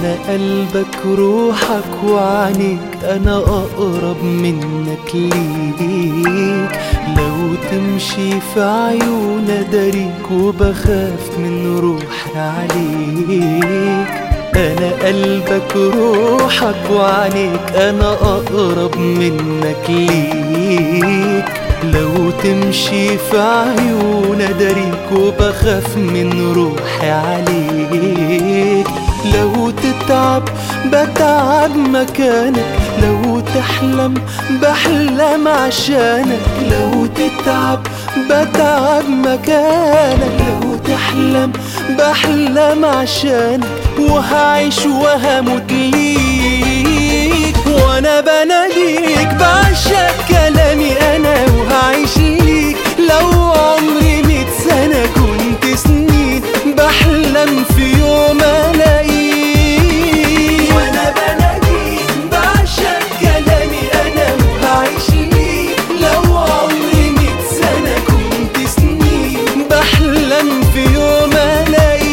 انا قلبك روحك وعنيك انا اقرب منك ليك لو تمشي في عيون داريك وبخاف من روحي عليك انا قلبك روحك وعنيك انا اقرب منك ليك لو تمشي في عيون داريك وبخاف من روحي عليك لو تتعب بتعب مكانك لو تحلم بحلم عشانك لو تتعب بتعب مكانك لو تحلم بحلم عشانك وهعيش وهموت ليك وانا بناديك بعشق كلامي انا وهعيش ليك لو عمري ميت سنة كنت سنين بحلم في يوم الاقيك وانا بناديك بعشق كلامي انا وهعيش ليك لو عمري ميت سنة كنت سنين بحلم في يوم الاقيك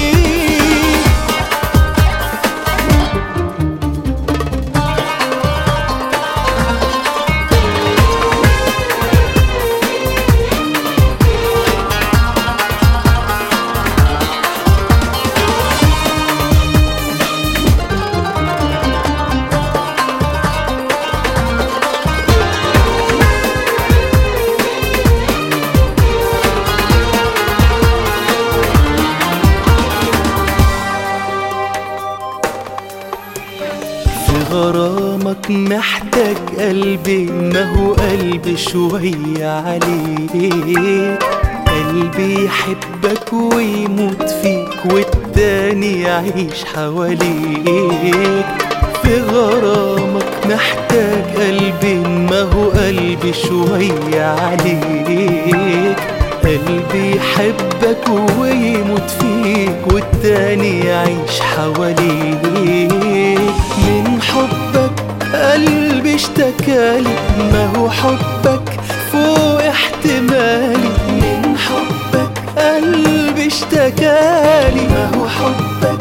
في غرامك محتاج قلبي ما هو قلبي شوية عليك قلبي يحبك ويموت فيك والتاني يعيش حواليك في غرامك محتاج قلبي ما هو قلبي شوية عليك قلبي يحبك ويموت فيك والتاني يعيش حواليك من حبك قلبي اشتكالي ما هو حبك فوق احتمالي من حبك قلبي اشتكالي ما هو حبك